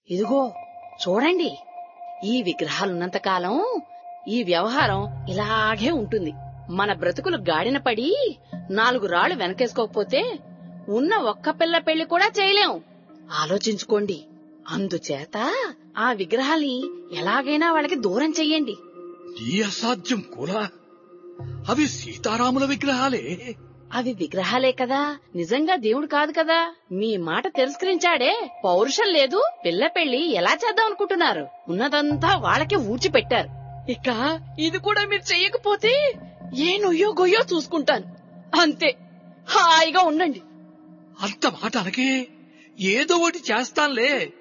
ఇదిగో చూడండి ఈ విగ్రహాలున్నంత కాలం ఈ వ్యవహారం ఇలాగే ఉంటుంది మన బ్రతుకులు గాడిన పడి నాలుగు రాళ్లు వెనకేసుకోకపోతే ఉన్న ఒక్క పిల్ల పెళ్లి కూడా చేయలేం ఆలోచించుకోండి అందుచేత ఆ విగ్రహాల్ని ఎలాగైనా వాళ్ళకి దూరం చెయ్యండి నీ అసాధ్యం కూడా అవి సీతారాముల విగ్రహాలే అవి విగ్రహాలే కదా నిజంగా దేవుడు కాదు కదా మీ మాట తిరస్కరించాడే పౌరుషం లేదు పిల్ల పెళ్లి ఎలా చేద్దాం అనుకుంటున్నారు ఉన్నదంతా వాళ్ళకే ఊడ్చి పెట్టారు ఇక ఇది కూడా మీరు చెయ్యకపోతే ఏ నొయ్యో గొయ్యో చూసుకుంటాను అంతే హాయిగా ఉండండి అంత మాట అనకే ఏదో ఒకటి చేస్తాన్లే